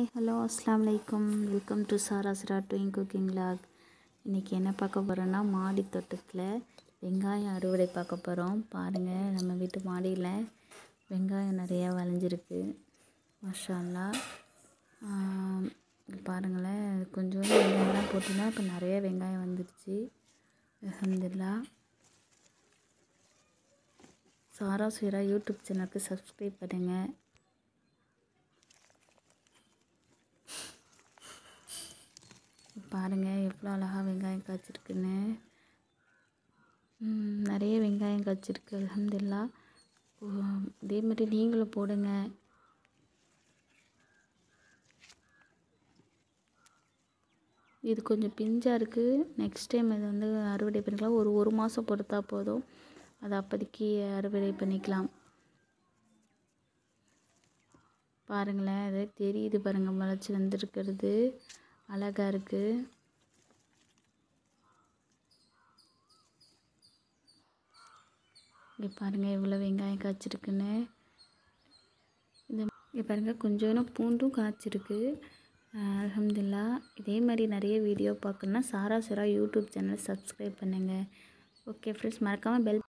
hello அஸ்ஸலாமு அலைக்கும் welcome to Sara சிரா டூயிங் குக்கிங் லாக் இன்றைக்கி என்ன பார்க்க போகிறோன்னா மாடி தோட்டத்தில் வெங்காயம் அறுவடை பார்க்க போகிறோம் பாருங்கள் நம்ம வீட்டு மாடியில் வெங்காயம் நிறையா விளைஞ்சிருக்கு மாஷா அல்லாஹ் ஆம், இங்க பாருங்களேன் கொஞ்சோண்டு வெங்காயம்லாம் போட்டுனா இப்போ நிறைய வெங்காயம் வந்துருச்சு அல்ஹம்துலில்லா சாரா சிரா யூடியூப் சேனலுக்கு சப்ஸ்கிரைப் பண்ணுங்கள் பாருங்கள் எவ்வளோ அழகாக வெங்காயம் காய்ச்சிருக்குன்னு ம், நிறைய வெங்காயம் காய்ச்சிருக்கு அல்ஹம்துலில்லா ஓ, இதே மாதிரி நீங்களும் போடுங்க இது கொஞ்சம் பிஞ்சாக இருக்குது நெக்ஸ்ட் டைம் இது வந்து அறுவடை பண்ணிக்கலாம் ஒரு ஒரு மாதம் பொறுத்தா போதும் அதை அப்போதைக்கு அறுவடை பண்ணிக்கலாம் பாருங்களேன் அது தெரியுது பாருங்கள் முளைச்சி வந்திருக்கிறது அழகாக இருக்குது இங்கே பாருங்கள் எவ்வளோ வெங்காயம் காய்ச்சிருக்குன்னு இந்த இங்கே பாருங்கள் கொஞ்சோண்டு பூண்டும் காய்ச்சிருக்கு அலமதுல்லா இதே மாதிரி நிறைய வீடியோ பார்க்கணுன்னா சாரா சுரா யூடியூப் சேனலை சப்ஸ்கிரைப் பண்ணுங்கள் ஓகே ஃப்ரெண்ட்ஸ் மறக்காமல் பெல்